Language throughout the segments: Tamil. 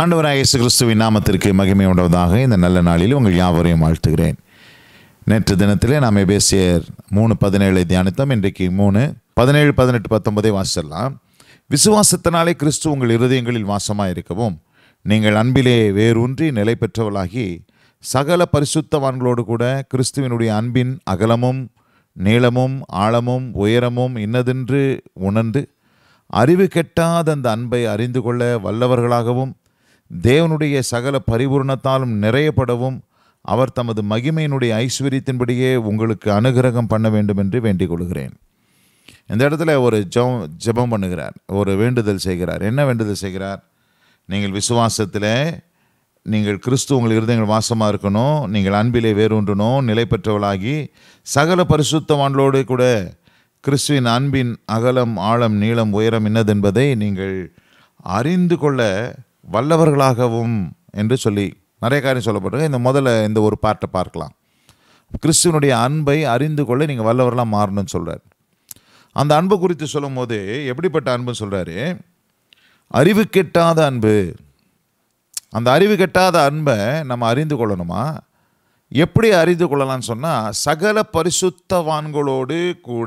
ஆண்டவராக இயேசு கிறிஸ்துவின் நாமத்திற்கு மகிமை உண்டவதாக இந்த நல்ல நாளில் உங்கள் யாவரையும் வாழ்த்துகிறேன் நேற்று தினத்திலே நாம் எபேசியர் மூணு பதினேழை தியானித்தோம் இன்றைக்கு மூணு பதினேழு பதினெட்டு பத்தொன்பதை வாசிடலாம் விசுவாசத்தினாலே கிறிஸ்து உங்கள் இருதயங்களில் வாசமாக இருக்கவும் நீங்கள் அன்பிலே வேரூன்றி நிலை பெற்றவளாகி சகல பரிசுத்தவான்களோடு கூட கிறிஸ்துவினுடைய அன்பின் அகலமும் நீளமும் ஆழமும் உயரமும் இன்னதென்று உணர்ந்து அறிவு கெட்டாத அந்த அன்பை அறிந்து கொள்ள வல்லவர்களாகவும் தேவனுடைய சகல பரிபூர்ணத்தாலும் நிறையப்படவும் அவர் தமது மகிமையினுடைய ஐஸ்வர்யத்தின்படியே உங்களுக்கு அனுகிரகம் பண்ண வேண்டும் என்று வேண்டிக் கொள்கிறேன் இந்த இடத்துல ஒரு ஜெபம் ஜெபம் பண்ணுகிறார் ஒரு வேண்டுதல் செய்கிறார் என்ன வேண்டுதல் செய்கிறார் நீங்கள் விசுவாசத்தில் நீங்கள் கிறிஸ்து உங்கள் இருதயங்கள் வாசமாக இருக்கணும் நீங்கள் அன்பிலே வேரூன்றணும் நிலை பெற்றவளாகி சகல பரிசுத்தவான்களோடு கூட கிறிஸ்துவின் அன்பின் அகலம் ஆழம் நீளம் உயரம் இன்னதென்பதை நீங்கள் அறிந்து கொள்ள வல்லவர்களாகவும் என்று சொல்லி நிறைய காரியம் சொல்லப்பட்டிருக்கு இந்த முதல்ல இந்த ஒரு பார்ட்டை பார்க்கலாம் கிறிஸ்துவனுடைய அன்பை அறிந்து கொள்ள நீங்கள் வல்லவர்களாக மாறணும்னு சொல்கிறார் அந்த அன்பு குறித்து சொல்லும்போது எப்படிப்பட்ட அன்புன்னு சொல்கிறாரு அறிவு கெட்டாத அன்பு அந்த அறிவு கெட்டாத அன்பை நம்ம அறிந்து கொள்ளணுமா எப்படி அறிந்து கொள்ளலாம்னு சொன்னால் சகல பரிசுத்தவான்களோடு கூட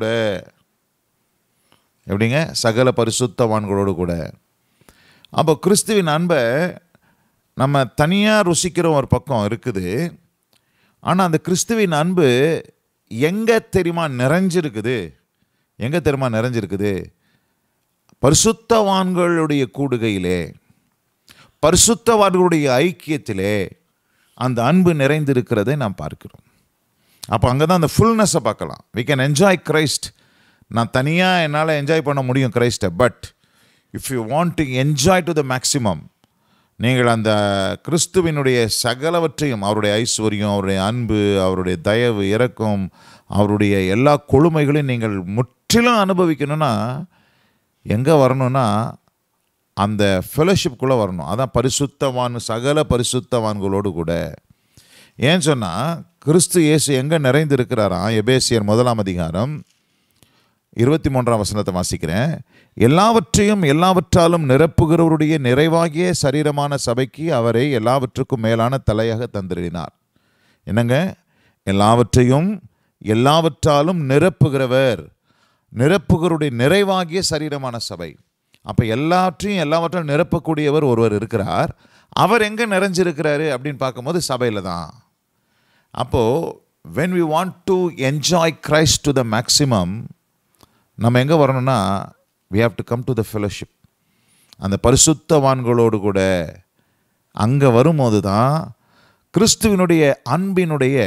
எப்படிங்க சகல பரிசுத்தவான்களோடு கூட அப்போ கிறிஸ்துவின் அன்பை நம்ம தனியாக ருசிக்கிற ஒரு பக்கம் இருக்குது ஆனால் அந்த கிறிஸ்துவின் அன்பு எங்கே தெரியுமா நிறைஞ்சிருக்குது எங்கே தெரியுமா நிறைஞ்சிருக்குது பரிசுத்தவான்களுடைய கூடுகையிலே பரிசுத்தவான்களுடைய ஐக்கியத்திலே அந்த அன்பு நிறைந்திருக்கிறதை நாம் பார்க்கிறோம் அப்போ அங்கே தான் அந்த ஃபுல்னஸை பார்க்கலாம் வி கேன் என்ஜாய் கிரைஸ்ட் நான் தனியாக என்னால் என்ஜாய் பண்ண முடியும் கிரைஸ்ட்டை but if you want to enjoy to the maximum நீங்கள் அந்த கிறிஸ்துவினுடைய சகலவற்றையும் அவருடைய ஐஸ்வர்யம் அவருடைய அன்பு அவருடைய தயவு இரக்கம் அவருடைய எல்லா கொழுமைகளையும் நீங்கள் முற்றிலும் அனுபவிக்கணும்னா எங்கே வரணும்னா அந்த ஃபெலோஷிப்குள்ளே வரணும் அதான் பரிசுத்தவான் சகல பரிசுத்தவான்களோடு கூட ஏன்னு சொன்னால் கிறிஸ்து இயேசு எங்கே நிறைந்திருக்கிறாராம் எபேசியர் முதலாம் அதிகாரம் இருபத்தி மூன்றாம் வசனத்தை வாசிக்கிறேன் எல்லாவற்றையும் எல்லாவற்றாலும் நிரப்புகிறவருடைய நிறைவாகிய சரீரமான சபைக்கு அவரை எல்லாவற்றுக்கும் மேலான தலையாக தந்திரினார் என்னங்க எல்லாவற்றையும் எல்லாவற்றாலும் நிரப்புகிறவர் நிரப்புகிறவருடைய நிறைவாகிய சரீரமான சபை அப்போ எல்லாவற்றையும் எல்லாவற்றையும் நிரப்பக்கூடியவர் ஒருவர் இருக்கிறார் அவர் எங்கே நிறைஞ்சிருக்கிறாரு அப்படின்னு பார்க்கும்போது சபையில் தான் அப்போது when we want to enjoy Christ to the maximum நம்ம எங்கே வரணும்னா we have to come to the fellowship அந்த பரிசுத்தவான்களோடு கூட அங்கே வரும்போது தான் கிறிஸ்துவினுடைய அன்பினுடைய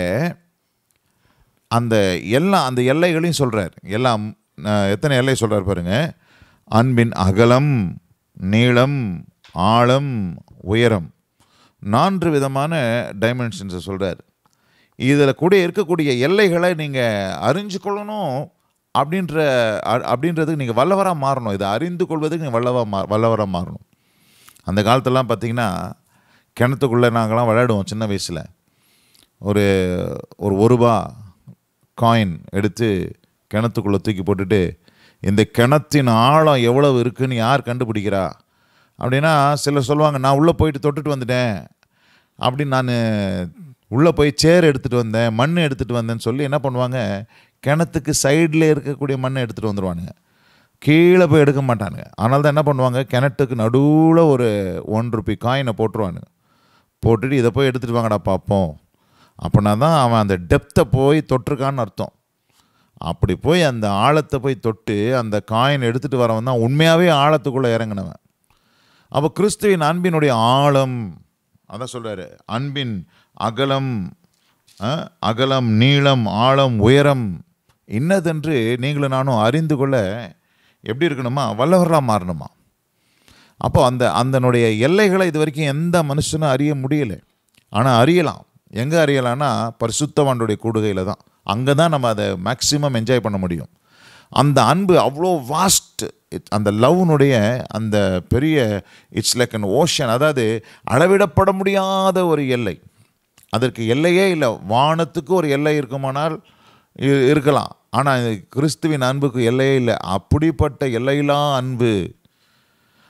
அந்த எல்லா அந்த எல்லைகளையும் சொல்கிறார் எல்லாம் அஹ், எத்தனை எல்லை சொல்கிறார் பாருங்க அன்பின் அகலம் நீளம் ஆழம் உயரம் நான்கு விதமான டைமென்ஷன்ஸை சொல்கிறார் இதில் கூட இருக்கக்கூடிய எல்லைகளை நீங்கள் அறிஞ்சு கொள்ளணும் அப்படின்ற அ- அப்படின்றதுக்கு நீங்கள் வல்லவராக மாறணும் இதை அறிந்து கொள்வதுக்கு நீங்கள் வல்லவா மா வல்லவராக மாறணும் அந்த காலத்துலலாம் பார்த்தீங்கன்னா கிணத்துக்குள்ளே நாங்கள்லாம் விளையாடுவோம் சின்ன வயசில் ஒரு ஒரு ஒரு ரூபா காயின் எடுத்து கிணத்துக்குள்ளே தூக்கி போட்டுட்டு இந்த கிணத்தின் ஆழம் எவ்வளவு இருக்குன்னு யார் கண்டுபிடிக்கிறா அப்படின்னா சிலர் சொல்லுவாங்க நான் உள்ளே போயிட்டு தொட்டுட்டு வந்துட்டேன் அப்படின்னு நான் உள்ளே போய் சேர் எடுத்துகிட்டு வந்தேன் மண் எடுத்துகிட்டு வந்தேன்னு சொல்லி என்ன பண்ணுவாங்க கிணத்துக்கு சைடில் இருக்கக்கூடிய மண்ணை எடுத்துகிட்டு வந்துடுவானுங்க கீழே போய் எடுக்க மாட்டானுங்க அதனால தான் என்ன பண்ணுவாங்க கிணத்துக்கு நடுவில் ஒரு ஒன் ருபி காயினை போட்டுருவானுங்க போட்டுட்டு இதை போய் எடுத்துகிட்டு வாங்கடா பார்ப்போம் அப்படின்னா தான் அவன் அந்த டெப்த்தை போய் தொட்டிருக்கான்னு அர்த்தம் அப்படி போய் அந்த ஆழத்தை போய் தொட்டு அந்த காயின் எடுத்துகிட்டு வரவன் தான் உண்மையாகவே ஆழத்துக்குள்ளே இறங்கினவன் அப்போ கிறிஸ்துவின் அன்பினுடைய ஆழம் அதான் சொல்கிறாரு அன்பின் அகலம் அஹ், அகலம் நீளம் ஆழம் உயரம் இன்னதென்று நீங்களும் நானும் அறிந்து கொள்ள எப்படி இருக்கணுமா வல்லவர்களாக மாறணுமா அப்போ அந்த அதனுடைய எல்லைகளை இது வரைக்கும் எந்த மனுஷனும் அறிய முடியல ஆனால் அறியலாம் எங்கே அறியலாம்னா பரிசுத்தவானுடைய கூடுகையில் தான் அங்கே தான் நம்ம அதை மேக்ஸிமம் என்ஜாய் பண்ண முடியும் அந்த அன்பு அவ்வளோ வாஸ்ட் அந்த லவ்னுடைய அந்த பெரிய இட்ஸ் லைக் அன் ஓஷன் அதாவது அளவிடப்பட முடியாத ஒரு எல்லை அதற்கு எல்லையே இல்லை வானத்துக்கு ஒரு எல்லை இருக்குமானால் இ- இருக்கலாம் ஆனால் கிறிஸ்துவின் அன்புக்கு எல்லையே இல்லை அப்படிப்பட்ட எல்லையில்லா அன்பு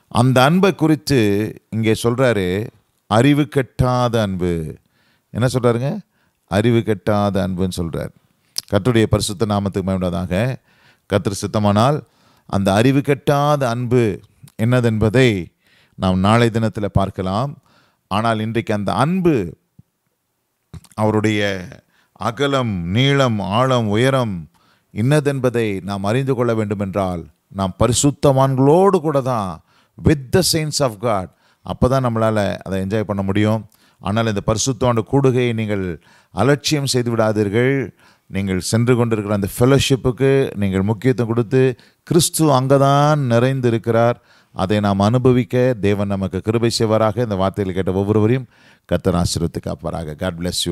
அந்த அன்பை குறித்து இங்கே சொல்கிறாரு அறிவு கெட்டாத அன்பு என்ன சொல்கிறாருங்க அறிவு கெட்டாத அன்புன்னு சொல்கிறார் கர்த்தருடைய பரிசுத்த நாமத்துக்கு மேம்படாதாக கர்த்தர் சித்தமானால் அந்த அறிவு கெட்டாத அன்பு என்னதென்பதை நாம் நாளை தினத்தில் பார்க்கலாம் ஆனால் இன்றைக்கு அந்த அன்பு அவருடைய அகலம் நீளம் ஆழம் உயரம் இன்னதென்பதை நாம் அறிந்து கொள்ள வேண்டுமென்றால் நாம் பரிசுத்தவான்களோடு கூட தான் with the saints of God அப்போ தான் நம்மளால் அதை என்ஜாய் பண்ண முடியும் ஆனால் இந்த பரிசுத்தவான கூடுகையை நீங்கள் அலட்சியம் செய்து விடாதீர்கள் நீங்கள் சென்று கொண்டிருக்கிற அந்த ஃபெலோஷிப்புக்கு நீங்கள் முக்கியத்துவம் கொடுத்து கிறிஸ்து அங்கே தான் நிறைந்து இருக்கிறார் அதை நாம் அனுபவிக்க தேவன் நமக்கு கிருபை செய்வாராக இந்த வார்த்தையில் கேட்ட ஒவ்வொருவரையும் கத்தர் ஆசீர்வத்து காப்பாராக காட் bless யூ